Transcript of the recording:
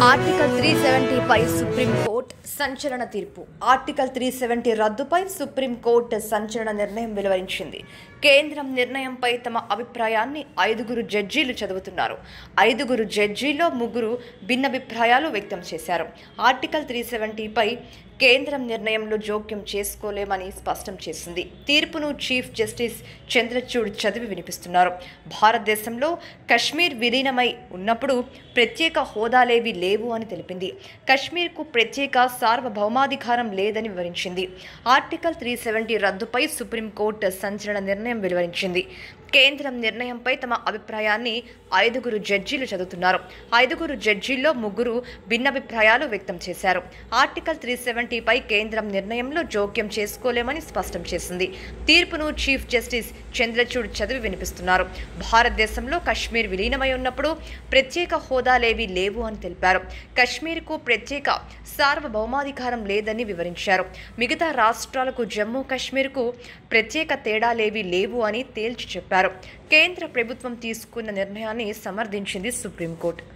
article three సెవెంటీపై supreme court సంచలన తీర్పు article three seventy రద్దుపై సుప్రీంకోర్టు సంచలన నిర్ణయం వెలువరించింది కేంద్రం నిర్ణయంపై తమ అభిప్రాయాన్ని ఐదుగురు జడ్జీలు చదువుతున్నారు ఐదుగురు జడ్జీల్లో ముగ్గురు భిన్నభిప్రాయాలు వ్యక్తం చేశారు ఆర్టికల్ త్రీ సెవెంటీపై కేంద్రం నిర్ణయంలో జోక్యం చేసుకోలేమని స్పష్టం చేసింది తీర్పును చీఫ్ జస్టిస్ చంద్రచూడ్ చదివి వినిపిస్తున్నారు భారతదేశంలో కశ్మీర్ విలీనమై ఉన్నప్పుడు ప్రత్యేక హోదాలేవి లేవు అని తెలిపింది కశ్మీర్కు ప్రత్యేక సార్వభౌమాధికారం లేదని వివరించింది ఆర్టికల్ త్రీ సెవెంటీ రద్దుపై సుప్రీంకోర్టు సంచలన నిర్ణయం వెలువరించింది కేంద్రం నిర్ణయంపై తమ అభిప్రాయాన్ని ఐదుగురు జడ్జీలు చదువుతున్నారు ఐదుగురు జడ్జీల్లో ముగ్గురు భిన్నభిప్రాయాలు వ్యక్తం చేశారు ఆర్టికల్ త్రీ సెవెంటీపై కేంద్రం నిర్ణయంలో జోక్యం చేసుకోలేమని స్పష్టం చేసింది తీర్పును చీఫ్ జస్టిస్ చంద్రచూడ్ చదివి వినిపిస్తున్నారు భారతదేశంలో కశ్మీర్ విలీనమై ఉన్నప్పుడు ప్రత్యేక హోదాలేవి లేవు అని తెలిపారు కశ్మీర్కు ప్రత్యేక సార్వభౌమాధికారం లేదని వివరించారు మిగతా రాష్ట్రాలకు జమ్మూ కశ్మీర్కు ప్రత్యేక తేడాలేవి లేవు అని తేల్చి చెప్పారు కేంద్ర ప్రభుత్వం తీసుకున్న నిర్ణయాన్ని సమర్థించింది సుప్రీంకోర్టు